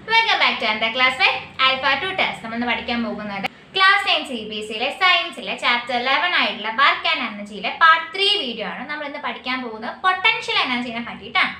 welcome back to എൻ്റെ class Alpha two test നമ്മൾ ഇന്ന് പഠിക്കാൻ പോകുന്നത് class nine C B S സിയിലെ സയൻസിലെ ചാപ്റ്റർ ലെവൻ ആയിട്ടുള്ള വർക്ക് ആൻഡ് എനർജിയിലെ പാർട്ട് ത്രീ വീഡിയോ ആണ് നമ്മൾ ഇന്ന് പഠിക്കാൻ പോകുന്നത് പൊട്ടൻഷ്യൽ എനർജിനെ പറ്റിയിട്ടാണ്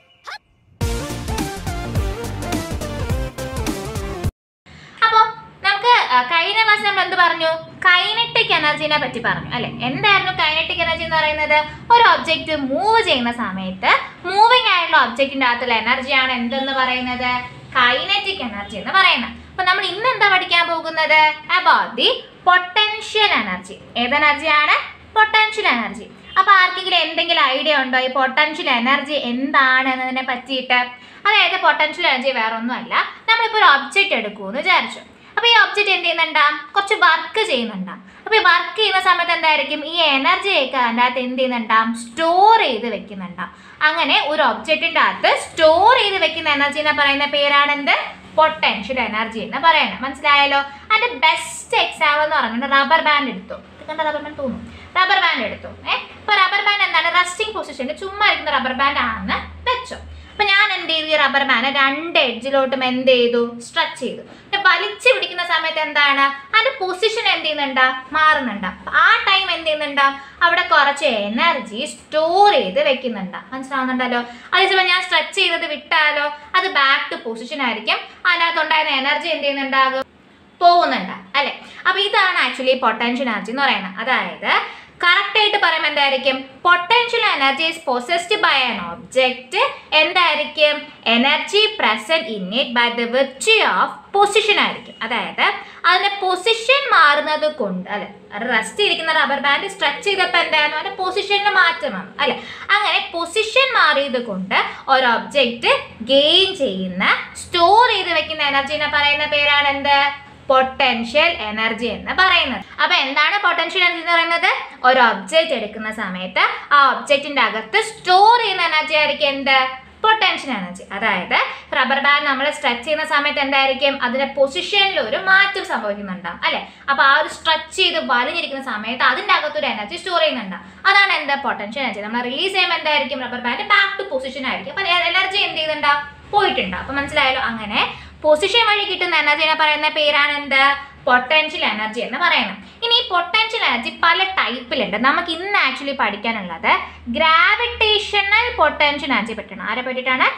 അപ്പോൾ നമുക്ക് ആ, കഴിഞ്ഞ ക്ലാസ് നമ്മൾ എന്ത് പറഞ്ഞു കൈനറ്റിക് എനർജിനെ പറ്റി പറഞ്ഞു അല്ലെ എന്തായിരുന്നു കൈനറ്റിക് എനർജി എന്ന് പറയുന്നത് ഒരു ഒബ്ജക്റ്റ് മൂവ് ചെയ്യുന്ന സമയത്ത് മൂവിങ് ആയിട്ടുള്ള ഒബ്ജക്റ്റിന്റെ അകത്തുള്ള എനർജിയാണ് എന്തെന്ന് പറയുന്നത് കൈനറ്റിക് എനർജി എന്ന് പറയുന്നത് അപ്പൊ നമ്മൾ ഇന്ന് എന്താ പഠിക്കാൻ പോകുന്നത് അബൌട്ട് ദി പൊട്ടൻഷ്യൽ എനർജി ഏത് എനർജിയാണ് പൊട്ടൻഷ്യൽ എനർജി അപ്പൊ ആർക്കെങ്കിലും എന്തെങ്കിലും ഐഡിയ ഉണ്ടോ ഈ പൊട്ടൻഷ്യൽ എനർജി എന്താണ് എന്നതിനെ പറ്റിയിട്ട് അതായത് പൊട്ടൻഷ്യൽ എനർജി വേറെ ഒന്നുമല്ല നമ്മളിപ്പോൾ ഒരു ഒബ്ജക്റ്റ് എടുക്കുമെന്ന് വിചാരിച്ചു അപ്പൊ ഈ ഒബ്ജക്റ്റ് എന്ത് ചെയ്യുന്നുണ്ടാം കുറച്ച് വർക്ക് ചെയ്യുന്നുണ്ടാം അപ്പൊ ഈ വർക്ക് ചെയ്യുന്ന സമയത്ത് എന്തായിരിക്കും ഈ എനർജി ഒക്കെ അതിൻ്റെ അകത്ത് എന്ത് ചെയ്യുന്നുണ്ടാം സ്റ്റോർ ചെയ്ത് വെക്കുന്നുണ്ടാം അങ്ങനെ ഒരു ഒബ്ജക്റ്റിന്റെ അകത്ത് സ്റ്റോർ ചെയ്ത് വെക്കുന്ന എനർജിനെ പറയുന്ന പേരാണ് എന്ത് പൊട്ടൻഷ്യൽ എനർജി എന്ന് പറയുന്നത് മനസ്സിലായല്ലോ അതിന്റെ ബെസ്റ്റ് എക്സാമ്പിൾ എന്ന് പറഞ്ഞിട്ട് റബ്ബർ ബാൻഡ് എടുത്തു ഇത് കണ്ട റബ്ബർ ബാൻഡ് തോന്നും റബ്ബർ ബാൻഡ് എടുത്തു ഏഹ് ഇപ്പൊ റബ്ബർ ബാൻഡ് എന്താണ് റെസ്റ്റിംഗ് പൊസിഷനിൽ ചുമ്മാ ഇരിക്കുന്ന റബ്ബർ ബാൻഡ് ആണെന്ന് വെച്ചു അപ്പൊ ഞാൻ എന്ത് ചെയ്തു ഈ റബ്ബർ ബാൻഡ് രണ്ട് എഡ്ജിലോട്ടും എന്ത് ചെയ്തു സ്ട്രെച്ച് ചെയ്തു പിന്നെ വലിച്ചു പിടിക്കുന്ന സമയത്ത് എന്താണ് അതിന്റെ പൊസിഷൻ എന്ത് ചെയ്യുന്നുണ്ടാ മാറുന്നുണ്ടാ അപ്പൊ ആ ടൈം എന്ത് ചെയ്യുന്നുണ്ടാ അവിടെ കുറച്ച് എനർജി സ്റ്റോർ ചെയ്ത് വെക്കുന്നുണ്ടാ മനസ്സിലാവുന്നുണ്ടല്ലോ അതേസമയം ഞാൻ സ്ട്രെച്ച് ചെയ്തത് വിട്ടാലോ അത് ബാക്ക് ടു പൊസിഷൻ ആയിരിക്കും അതിനകത്തുണ്ടായിരുന്ന എനർജി എന്ത് ചെയ്യുന്നുണ്ടാകും പോകുന്നുണ്ട് അല്ലെ അപ്പൊ ഇതാണ് ആക്ച്വലി പൊട്ടൻഷ്യൽ എനർജി എന്ന് പറയുന്നത് അതായത് കറക്റ്റ് ആയിട്ട് പറയുമ്പോൾ എന്തായിരിക്കും potential energy is possessed by an object എന്തായിരിക്കും energy present in it by the virtue of position ആയിരിക്കും അതായത് അതിന്റെ പൊസിഷൻ മാറുന്നത് കൊണ്ട് അല്ലെ റെസ്റ്റ് ഇരിക്കുന്ന റബ്ബർ ബാൻഡ് സ്ട്രെച്ച് ചെയ്തപ്പോൾ എന്തായിരുന്നു അതിന്റെ പൊസിഷനിൽ മാറ്റം വന്നു അല്ലെ അങ്ങനെ പൊസിഷൻ മാറിയത് കൊണ്ട് ഒരു ഒബ്ജക്റ്റ് ഗെയിൻ ചെയ്യുന്ന സ്റ്റോർ ചെയ്ത് വെക്കുന്ന എനർജിനെ പറയുന്ന പേരാണ് എന്ത് പൊട്ടൻഷ്യൽ എനർജി എന്ന് പറയുന്നത് അപ്പൊ എന്താണ് പൊട്ടൻഷ്യൽ എനർജി എന്ന് പറയുന്നത് ഒരു ഒബ്ജക്റ്റ് എടുക്കുന്ന സമയത്ത് ആ ഒബ്ജക്റ്റിന്റെ അകത്ത് സ്റ്റോർ ചെയ്യുന്ന എനർജി ആയിരിക്കും എന്ത് പൊട്ടൻഷ്യൽ എനർജി അതായത് റബ്ബർ ബാൻഡ് നമ്മൾ സ്ട്രെച്ച് ചെയ്യുന്ന സമയത്ത് എന്തായിരിക്കും അതിന്റെ പൊസിഷനിൽ ഒരു മാറ്റം സംഭവിക്കുന്നുണ്ടാവും അല്ലെ അപ്പൊ ആ ഒരു സ്ട്രെച്ച് ചെയ്ത് വലിഞ്ഞിരിക്കുന്ന സമയത്ത് അതിന്റെ അകത്ത് ഒരു എനർജി സ്റ്റോർ ചെയ്യുന്നുണ്ടാവും അതാണ് എന്ത് പൊട്ടൻഷ്യൽ എനർജി നമ്മൾ റിലീസ് ചെയ്യുമ്പോൾ എന്തായിരിക്കും rubber band back to position ആയിരിക്കും അപ്പൊ എനർജി എന്ത് ചെയ്യുന്നുണ്ടാവും പോയിട്ടുണ്ടാവും അപ്പൊ മനസ്സിലായല്ലോ അങ്ങനെ പൊസിഷൻ വഴി കിട്ടുന്ന എനർജിനെ പറയുന്ന പേരാണ് എന്ത് പൊട്ടൻഷ്യൽ എനർജി എന്ന് പറയുന്നത് ഇനി ഈ പൊട്ടൻഷ്യൽ എനർജി പല ടൈപ്പിലുണ്ട് നമുക്ക് ഇന്ന് ആക്ച്വലി പഠിക്കാനുള്ളത് ഗ്രാവിറ്റേഷണൽ പൊട്ടൻഷ്യൽ എനർജി പറ്റണം ആരെ പറ്റിയിട്ടാണ്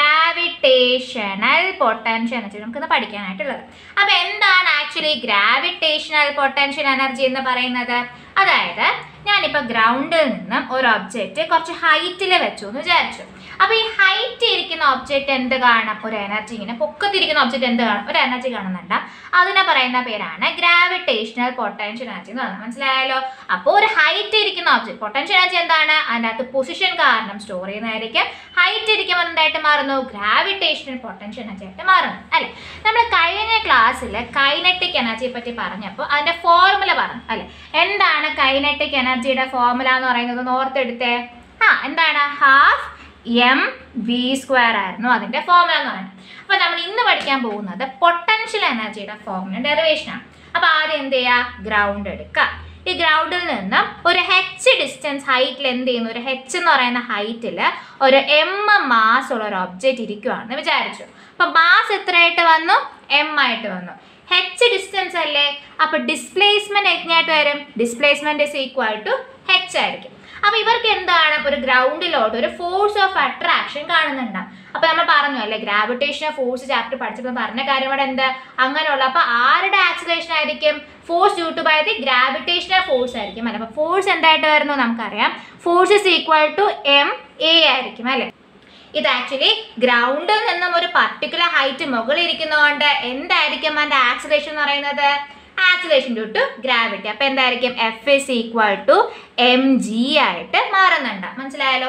ഗ്രാവിറ്റേഷണൽ പൊട്ടൻഷ്യൽ എനർജി നമുക്ക് ഇന്ന് പഠിക്കാനായിട്ടുള്ളത് അപ്പൊ എന്താണ് ആക്ച്വലി ഗ്രാവിറ്റേഷണൽ പൊട്ടൻഷ്യൽ എനർജി എന്ന് പറയുന്നത് അതായത് ഞാനിപ്പോൾ ഗ്രൗണ്ടിൽ നിന്നും ഒരു ഒബ്ജക്റ്റ് കുറച്ച് ഹൈറ്റിൽ വെച്ചു എന്ന് വിചാരിച്ചു അപ്പൊ ഈ ഹൈറ്റ് ഇരിക്കുന്ന ഒബ്ജക്റ്റ് എന്ത് കാണാം ഒരു എനർജി ഇങ്ങനെ പൊക്കത്തിരിക്കുന്ന ഒബ്ജക്റ്റ് എന്ത് കാണും ഒരു എനർജി കാണുന്നുണ്ട് അതിനെ പറയുന്ന പേരാണ് ഗ്രാവിറ്റേഷണൽ പൊട്ടൻഷ്യൽ എനർജി എന്ന് പറയുന്നത് മനസ്സിലായാലോ അപ്പോൾ ഒരു ഹൈറ്റ് ഇരിക്കുന്ന ഒബ്ജക്റ്റ് പൊട്ടൻഷ്യൽ എനർജി എന്താണ് അതിൻ്റെ അകത്ത് പൊസിഷൻ കാരണം സ്റ്റോർ ചെയ്യുന്നതായിരിക്കും ഹൈറ്റ് ഇരിക്കുമ്പോൾ എന്തായിട്ട് മാറുന്നു ഗ്രാവിറ്റേഷണൽ പൊട്ടൻഷ്യൽ എനർജി ആയിട്ട് മാറുന്നു അല്ലെ നമ്മൾ കഴിഞ്ഞ ക്ലാസ്സിൽ കൈനറ്റിക് എനർജിയെ പറ്റി പറഞ്ഞപ്പോൾ അതിന്റെ ഫോർമുല പറഞ്ഞു അല്ലെ എന്താണ് കൈനറ്റിക് എനർജിയുടെ ഫോർമുല എന്ന് പറയുന്നത് ഒന്ന് ഓർത്തെടുത്തേ ആ എന്താണ് ഹാഫ് എം വി സ്ക്വയർ ആയിരുന്നു അതിന്റെ ഫോർമുല എന്ന് പറയുന്നത് അപ്പൊ നമ്മൾ ഇന്ന് പഠിക്കാൻ പോകുന്നത് പൊട്ടൻഷ്യൽ എനർജിയുടെ ഫോർമുല ഡെറിവേഷൻ ആണ് അപ്പൊ ആദ്യം എന്ത് ചെയ്യുക ഗ്രൗണ്ട് എടുക്കുക ഈ ഗ്രൗണ്ടിൽ നിന്നും ഒരു ഹെച്ച് ഡിസ്റ്റൻസ് ഹൈറ്റിൽ എന്ത് ചെയ്യുന്നു ഒരു ഹെച്ച് എന്ന് പറയുന്ന ഹൈറ്റിൽ ഒരു എം മാസ് ഉള്ള ഒരു ഒബ്ജക്റ്റ് ഇരിക്കുവാണെന്ന് വിചാരിച്ചു അപ്പൊ മാസ് എത്രയായിട്ട് വന്നു എം ആയിട്ട് വന്നു ഹെച്ച് ഡിസ്റ്റൻസ് അല്ലേ അപ്പൊ ഡിസ്പ്ലേസ്മെന്റ് എങ്ങനെയായിട്ട് വരും displacement is equal to H ആയിരിക്കും അപ്പൊ ഇവർക്ക് എന്താണ് ഒരു ഗ്രൗണ്ടിലോട്ട് ഒരു ഫോഴ്സ് ഓഫ് അട്രാക്ഷൻ കാണുന്നുണ്ടാവും അപ്പൊ നമ്മൾ പറഞ്ഞു അല്ലെ ഗ്രാവിറ്റേഷൻ ഫോഴ്സ് ചാപ്റ്റർ പഠിച്ചപ്പോൾ പറഞ്ഞ കാര്യം ഇവിടെ എന്ത് അങ്ങനെയുള്ള അപ്പൊ ആരുടെ ആക്സിലേഷൻ ആയിരിക്കും force due to by the gravitational force ആയിരിക്കും അല്ലെ അപ്പൊ ഫോഴ്സ് എന്തായിട്ട് വരുന്നു നമുക്കറിയാം force is equal to M A ആയിരിക്കും അല്ലെ ഇത് ആക്ച്വലി ഗ്രൗണ്ടിൽ നിന്നും ഒരു പർട്ടിക്കുലർ ഹൈറ്റ് മുകളിൽ ഇരിക്കുന്നതുകൊണ്ട് എന്തായിരിക്കും അതിന്റെ ആക്സിലേഷൻ എന്ന് പറയുന്നത് ആക്സിലേഷൻ ഡ്യൂ ടു ഗ്രാവിറ്റി അപ്പൊ എന്തായിരിക്കും F is equal to M G ആയിട്ട് മാറുന്നുണ്ട് മനസ്സിലായാലോ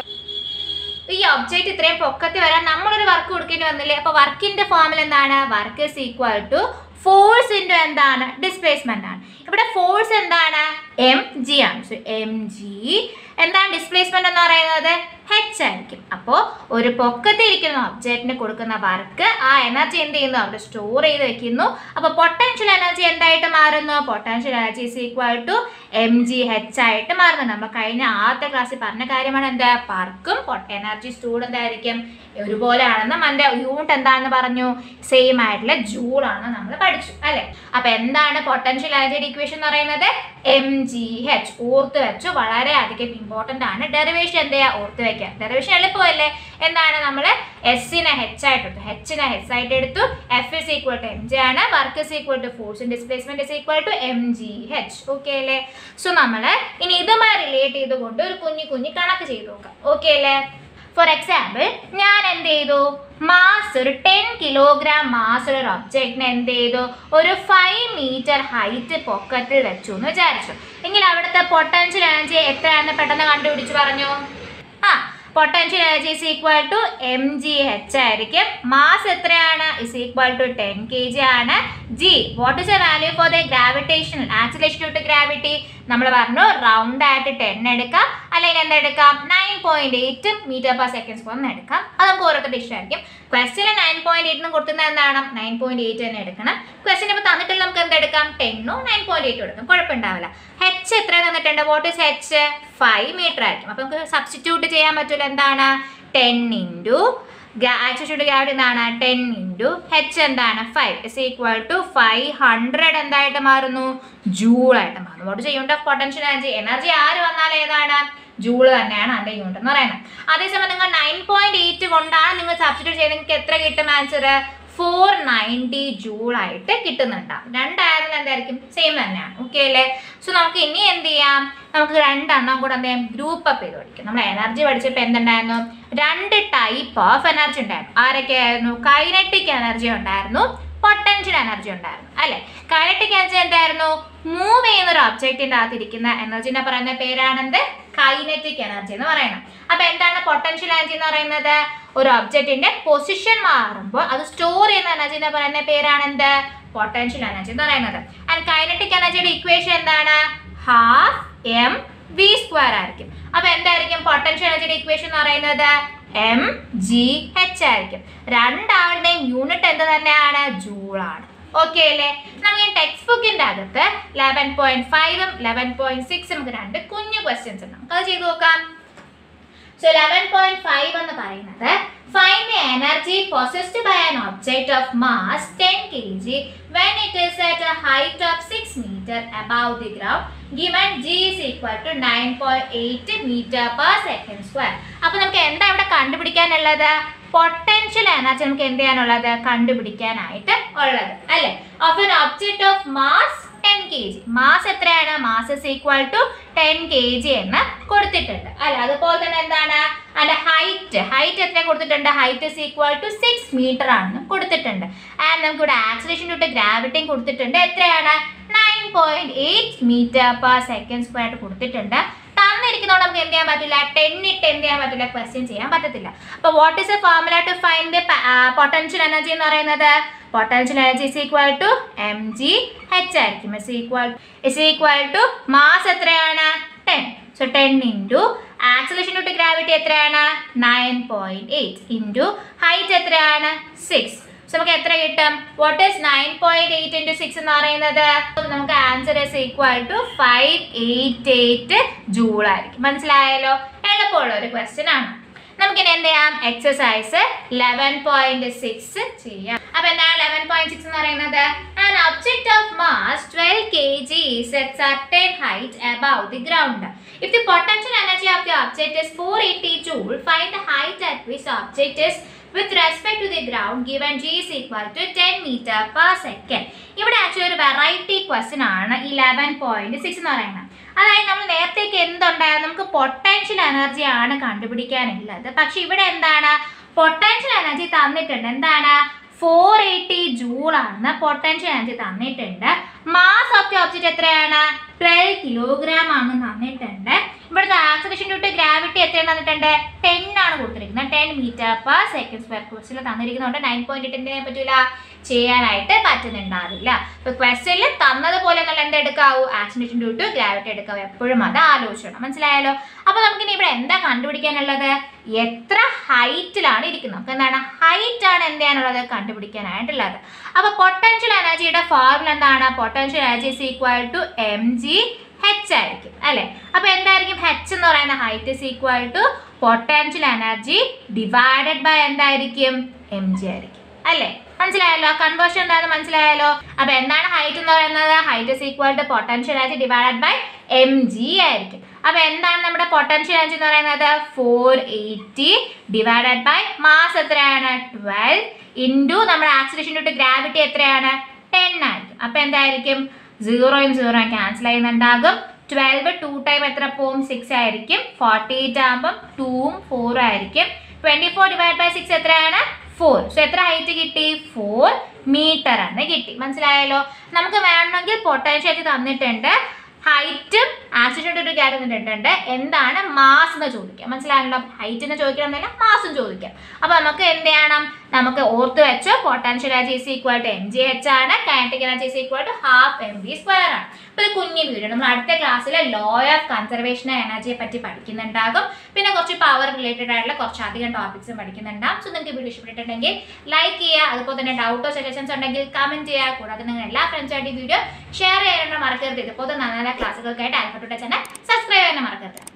ഈ ഒബ്ജക്റ്റ് ഇത്രയും പൊക്കത്തി വരാൻ നമ്മളൊരു വർക്ക് കൊടുക്കേണ്ടി വന്നില്ലേ അപ്പൊ വർക്കിന്റെ ഫോമിൽ എന്താണ് work is equal to force into എന്താണ് ഡിസ്പ്ലേസ്മെന്റ് ആണ് ഇവിടെ ഫോഴ്സ് എന്താണ് എം ജി ആണ് സോ എം ജി എന്താണ് ഡിസ്പ്ലേസ്മെന്റ് എന്ന് പറയുന്നത് എച്ച് ആയിരിക്കും അപ്പോൾ ഒരു പൊക്കത്തിരിക്കുന്ന ഒബ്ജക്റ്റിന് കൊടുക്കുന്ന വർക്ക് ആ എനർജി എന്ത് ചെയ്യുന്നു അവിടെ സ്റ്റോർ ചെയ്ത് വെക്കുന്നു അപ്പോൾ പൊട്ടൻഷ്യൽ എനർജി എന്തായിട്ട് മാറുന്നു potential energy is equal to M G H ആയിട്ട് മാറുന്നു നമ്മൾ കഴിഞ്ഞ ആദ്യത്തെ ക്ലാസ്സിൽ പറഞ്ഞ കാര്യമാണ് എന്താ വർക്കും എനർജി സ്റ്റോർ എന്തായിരിക്കും ഒരുപോലെ ആണെന്നും അതിൻ്റെ യൂണിറ്റ് എന്താണെന്ന് പറഞ്ഞു സെയിം ആയിട്ടുള്ള ജൂൾ ആണ് നമ്മൾ പഠിച്ചു അല്ലേ അപ്പൊ എന്താണ് പൊട്ടൻഷ്യൽ എനർജി ഇക്വേഷൻ എന്ന് പറയുന്നത് എം ജി എച്ച് ഓർത്ത് വെച്ചു വളരെ അധികം ഇമ്പോർട്ടന്റ് ആണ് ഡെറിവേഷൻ എന്തെയാ ഓർത്ത് വെക്കുക ഡെറിവേഷൻ എളുപ്പമല്ലേ എന്താണ് നമ്മൾ എസിനെ ഹെച്ച് ആയിട്ട് എടുത്തു ഹെച്ചിനെ ഹെച്ച് ആയിട്ട് എടുത്തു F is equal to M G ആണ് work is equal to force displacement is equal to M G H okay അല്ലേ സോ നമ്മൾ ഇനി ഇതുമായി റിലേറ്റ് ചെയ്തുകൊണ്ട് ഒരു കുഞ്ഞു കുഞ്ഞു കണക്ക് ചെയ്ത് നോക്കാം ഓക്കെ അല്ലേ ഫോർ എക്സാമ്പിൾ ഞാൻ എന്ത് ചെയ്തു മാസ് ഒരു ടെൻ കിലോഗ്രാം മാസ് ഉള്ള ഒരു ഒബ്ജക്റ്റിനെ എന്ത് ചെയ്തു ഒരു ഫൈവ് മീറ്റർ ഹൈറ്റ് പൊക്കത്തിൽ വെച്ചു എന്ന് വിചാരിച്ചു എങ്കിൽ അവിടുത്തെ പൊട്ടൻഷ്യൽ എനർജി എത്രയാണെന്ന് പെട്ടെന്ന് കണ്ടുപിടിച്ച് പറഞ്ഞു ആ potential energy is equal to M G H ആയിരിക്കും മാസ് എത്രയാണ് is equal to ten K G ആണ് G what is a value for the gravitation acceleration to gravity നമ്മൾ പറഞ്ഞു റൗണ്ട് ആയിട്ട് ടെൻ എടുക്കാം അല്ലെങ്കിൽ എന്താ എടുക്കാം nine point eight metre per second square എന്ന് എടുക്കാം അത് നമുക്ക് ഓരോരുത്തരുടെ ഇഷ്ടമായിരിക്കും ക്വസ്റ്റിന് നയൻ പോയിന്റ് എയ്റ്റ് എന്ന് കൊടുക്കുന്നത് എന്താണ് നയൻ പോയിന്റ് എയ്റ്റ് തന്നെ എടുക്കണം ക്വസ്റ്റിന് ഇപ്പോൾ തന്നിട്ടുള്ള നമുക്ക് എന്ത് എടുക്കാം ടെന്നോ നയൻ പോയിന്റ് എയ്റ്റ് എടുക്കാം കുഴപ്പമുണ്ടാവില്ല എച്ച് എത്ര തന്നിട്ടുണ്ട് what is H five metre ആയിരിക്കും അപ്പോൾ നമുക്ക് സബ്സ്റ്റിറ്റ്യൂട്ട് ചെയ്യാൻ പറ്റില്ല എന്താണ് ടെൻ ഇൻറ്റു ആക്സിറ്റ്യൂട്ട് ഗ്രാവിറ്റി എന്താണ് ടെൻ ഇൻറ്റു എച്ച് എന്താണ് five is equal to five hundred എന്തായിട്ട് മാറുന്നു ജൂൾ ആയിട്ട് മാറുന്നു what unit of potential energy energy ആര് വന്നാൽ ഏതാണ് ജൂള് തന്നെയാണ് അതിൻ്റെ യൂണിറ്റ് എന്ന് പറയുന്നത് അതേസമയം നിങ്ങൾ നയൻ പോയിന്റ് എയ്റ്റ് കൊണ്ടാണ് നിങ്ങൾ സബ്സ്റ്റിറ്റ്യൂട്ട് ചെയ്ത് നിങ്ങൾക്ക് എത്ര കിട്ടും ആൻസർ ഫോർ നയൻറ്റി ജൂൾ ആയിട്ട് കിട്ടുന്നുണ്ടാവും രണ്ടായാലും എന്തായിരിക്കും സെയിം തന്നെയാണ് ഓക്കെ അല്ലേ സോ നമുക്ക് ഇനി എന്ത് ചെയ്യാം നമുക്ക് രണ്ടെണ്ണം കൂടെ എന്ത് ചെയ്യാം ഗ്രൂപ്പ് അപ്പ് ചെയ്ത് പഠിക്കും നമ്മൾ എനർജി പഠിച്ചപ്പോൾ എന്തുണ്ടായിരുന്നു രണ്ട് ടൈപ്പ് ഓഫ് എനർജി ഉണ്ടായിരുന്നു ആരൊക്കെയായിരുന്നു കൈനറ്റിക് എനർജി ഉണ്ടായിരുന്നു പൊട്ടൻഷ്യൽ എനർജി ഉണ്ടായിരുന്നു അല്ലെ കൈനറ്റിക് എനർജി എന്തായിരുന്നു മൂവ് ചെയ്യുന്ന ഒരു ഒബ്ജക്റ്റിന്റെ അകത്ത് ഇരിക്കുന്ന എനർജിനെ പറയുന്ന പേരാണെന്ത് കൈനറ്റിക് എനർജി എന്ന് പറയുന്നത് അപ്പൊ എന്താണ് പൊട്ടൻഷ്യൽ എനർജി എന്ന് പറയുന്നത് ഒരു ഒബ്ജക്റ്റിന്റെ പൊസിഷൻ മാറുമ്പോൾ അത് സ്റ്റോർ ചെയ്യുന്ന എനർജിനെ പറയുന്ന പേരാണെന്ത് പൊട്ടൻഷ്യൽ എനർജി എന്ന് പറയുന്നത് ആൻഡ് കൈനറ്റിക് എനർജിയുടെ ഇക്വേഷൻ എന്താണ് ഹാഫ് എം വി സ്ക്വയർ ആയിരിക്കും അപ്പൊ എന്തായിരിക്കും പൊട്ടൻഷ്യൽ എനർജിയുടെ ഇക്വേഷൻ എന്ന് പറയുന്നത് എം ജി എച്ച് ആയിരിക്കും രണ്ടാളുടെയും യൂണിറ്റ് എന്ത് തന്നെയാണ് ജൂൾ ആണ് ഓക്കെ അല്ലേ നമുക്ക് ടെക്സ്റ്റ് ബുക്കിന്റെ അകത്ത് ലെവൻ പോയിന്റ് ഫൈവും ലെവൻ പോയിന്റ് സിക്സ് നമുക്ക് രണ്ട് കുഞ്ഞു ക്വസ്റ്റ്യൻസ് ഉണ്ട് നമുക്ക് അത് ചെയ്ത് നോക്കാം സോ ലെവൻ പോയിന്റ് ഫൈവ് എന്ന് പറയുന്നത് find the energy possessed by an object of mass ten K G when it is at a height of six metre above the ground given G is equal to nine point eight metre per second square അപ്പൊ നമുക്ക് എന്താ ഇവിടെ കണ്ടുപിടിക്കാനുള്ളത് potential energy നമുക്ക് എന്ത് ചെയ്യാനുള്ളത് കണ്ടുപിടിക്കാനായിട്ട് ഉള്ളത് അല്ലെ of an object of mass ten K G mass എത്രയാണ് mass is equal to ten K G എന്ന് കൊടുത്തിട്ടുണ്ട് അല്ല അതുപോലെ തന്നെ എന്താണ് അതിന്റെ ഹൈറ്റ് ഹൈറ്റ് എത്ര കൊടുത്തിട്ടുണ്ട് height is equal to six metre ആണെന്ന് കൊടുത്തിട്ടുണ്ട് ആൻഡ് നമുക്ക് ഇവിടെ ആക്സിലേഷൻ ടു ഗ്രാവിറ്റിയും കൊടുത്തിട്ടുണ്ട് എത്രയാണ് nine point eight metre per second square ആയിട്ട് കൊടുത്തിട്ടുണ്ട് തന്നിരിക്കുന്നതുകൊണ്ട് നമുക്ക് എന്ത് ചെയ്യാൻ പറ്റില്ല ടെൻ ഇട്ട് എന്ത് ചെയ്യാൻ പറ്റില്ല ക്വസ്റ്റ്യൻ ചെയ്യാൻ പറ്റത്തില്ല അപ്പോൾ what is a formula to find the potential energy എന്ന് പറയുന്നത് potential energy is equal to M G H ആയിരിക്കും is equal is equal to mass എത്രയാണ് ten so ten into acceleration to gravity എത്രയാണ് nine point eight into height എത്രയാണ് six so നമുക്ക് എത്ര കിട്ടും what is nine point eight into six എന്ന് പറയുന്നത് നമുക്ക് answer is equal to five eight eight joule ആയിരിക്കും മനസ്സിലായല്ലോ എളുപ്പമുള്ള ഒരു ക്വസ്റ്റ്യൻ ആണ് നമുക്കിനി എന്ത് ചെയ്യാം എക്സസൈസ് ലെവൻ പോയിന്റ് സിക്സ് ചെയ്യാം അപ്പൊ എന്താണ് ലെവൻ പോയിന്റ് സിക്സ് എന്ന് പറയുന്നത് an object of mass twelve K G is at certain height above the ground if the potential energy of the object is four eighty joule find the height at which object is with respect to the ground given g is equal to 10 meter per second ഇവിടെ actually ഒരു variety question ആണ് ഈ eleven point six എന്ന് പറയുന്നത് അതായത് നമ്മൾ നേരത്തേക്ക് എന്തുണ്ടായിരുന്നു നമുക്ക് പൊട്ടൻഷ്യൽ എനർജി ആണ് കണ്ടുപിടിക്കാനുള്ളത് പക്ഷെ ഇവിടെ എന്താണ് പൊട്ടൻഷ്യൽ എനർജി തന്നിട്ടുണ്ട് എന്താണ് ഫോർ എയ്റ്റി ജൂൾ ആണ് പൊട്ടൻഷ്യൽ എനർജി തന്നിട്ടുണ്ട് മാസ് ഓഫ് ദി ഒബ്ജക്റ്റ് എത്രയാണ് ട്വൽവ് കിലോഗ്രാം ആണ് തന്നിട്ടുണ്ട് ഇവിടുത്തെ ആക്സലേഷൻ ടു ഗ്രാവിറ്റി എത്രയാണ് തന്നിട്ടുണ്ട് ടെൻ ആണ് കൊടുത്തിരിക്കുന്നത് ten metre per second square ക്വസ്റ്റിൽ തന്നിരിക്കുന്നുണ്ട് നയൻ പോയിന്റ് എട്ടിനെ പറ്റൂല ചെയ്യാനായിട്ട് പറ്റുന്നുണ്ടാവില്ല ഇപ്പൊ ക്വസ്റ്റ്യനിൽ തന്നതുപോലെ എന്നുള്ള എന്ത് എടുക്കാവൂ ആക്സിലേഷൻ ഡ്യൂ ടു ഗ്രാവിറ്റി എടുക്കാവൂ എപ്പോഴും അത് ആലോചിക്കണം മനസ്സിലായാലോ അപ്പൊ നമുക്കിനി ഇവിടെ എന്താ കണ്ടുപിടിക്കാനുള്ളത് എത്ര ഹൈറ്റിലാണ് ഇരിക്കുന്നത് നമുക്ക് എന്താണ് ഹൈറ്റ് ആണ് എന്ത് ചെയ്യാനുള്ളത് കണ്ടുപിടിക്കാനായിട്ടുള്ളത് അപ്പൊ പൊട്ടൻഷ്യൽ എനർജിയുടെ ഫോർമുല എന്താണ് potential energy is equal to M G H ആയിരിക്കും അല്ലെ അപ്പൊ എന്തായിരിക്കും ഹെച്ച് എന്ന് പറയുന്ന height is equal to potential energy divided by എന്തായിരിക്കും എം ജി ആയിരിക്കും അല്ലേ മനസ്സിലായല്ലോ കൺവേർഷൻ എന്താണെന്ന് മനസ്സിലായല്ലോ അപ്പൊ എന്താണ് ഹൈറ്റ് എന്ന് പറയുന്നത് height is equal to potential energy divided by M G ആയിരിക്കും അപ്പൊ എന്താണ് നമ്മുടെ പൊട്ടൻഷ്യൽ എനർജി എന്ന് പറയുന്നത് four eighty divided by mass എത്രയാണ് ട്വൽവ് ഇൻറ്റു നമ്മുടെ ആക്സിലേഷൻ ടു ഗ്രാവിറ്റി എത്രയാണ് ടെൻ ആയിരിക്കും അപ്പൊ എന്തായിരിക്കും സീറോയും സീറോയും ക്യാൻസൽ ചെയ്യുന്നുണ്ടാകും ട്വൽവ് ടു ടൈം എത്ര പോവും സിക്സ് ആയിരിക്കും ഫോർട്ടി എയ്റ്റ് ആകുമ്പം ടൂവും ഫോറും ആയിരിക്കും twenty four divide by six എത്രയാണ് ഫോർ സോ എത്ര ഹൈറ്റ് കിട്ടി ഫോർ മീറ്റർ ആണ് കിട്ടി മനസ്സിലായല്ലോ നമുക്ക് വേണമെങ്കിൽ പൊട്ടൻഷ്യൽ തന്നിട്ടുണ്ട് ഹൈറ്റും ആക്സിഡന്റ് ഒരു കാര്യം തന്നിട്ടുണ്ട് എന്താണ് മാസ് എന്ന് ചോദിക്കാം മനസ്സിലായല്ലോ ഹൈറ്റിന് ചോദിക്കണമെന്നില്ല മാസും ചോദിക്കാം അപ്പൊ നമുക്ക് എന്ത് ചെയ്യണം നമുക്ക് ഓർത്ത് വെച്ച് potential energy is equal to M G H ആണ് kinetic energy is equal to half M B square ആണ് അപ്പൊ ഇത് കുഞ്ഞു വീഡിയോ നമ്മൾ അടുത്ത ക്ലാസ്സിൽ ലോ ഓഫ് കൺസർവേഷൻ എനർജിയെ പറ്റി പഠിക്കുന്നുണ്ടാകും പിന്നെ കുറച്ച് പവർ റിലേറ്റഡ് ആയിട്ടുള്ള കുറച്ച് അധികം ടോപ്പിക്സും പഠിക്കുന്നുണ്ടാകും സോ നിങ്ങൾക്ക് വീഡിയോ ഇഷ്ടപ്പെട്ടിട്ടുണ്ടെങ്കിൽ ലൈക്ക് ചെയ്യുക അതുപോലെ തന്നെ ഡൗട്ടോ സജഷൻസ് ഉണ്ടെങ്കിൽ കമന്റ് ചെയ്യുക കൂടാതെ നിങ്ങൾ എല്ലാ ഫ്രണ്ട്സുമായിട്ട് ഈ വീഡിയോ ഷെയർ ചെയ്യാനുള്ള മറക്കരുത് ഇതുപോലത്തെ നല്ല നല്ല ക്ലാസ്സുകൾക്കായിട്ട് ആൽഫട്ട ചാനൽ സബ്സ്ക്രൈബ് ചെയ്യാൻ മറക്കരുത്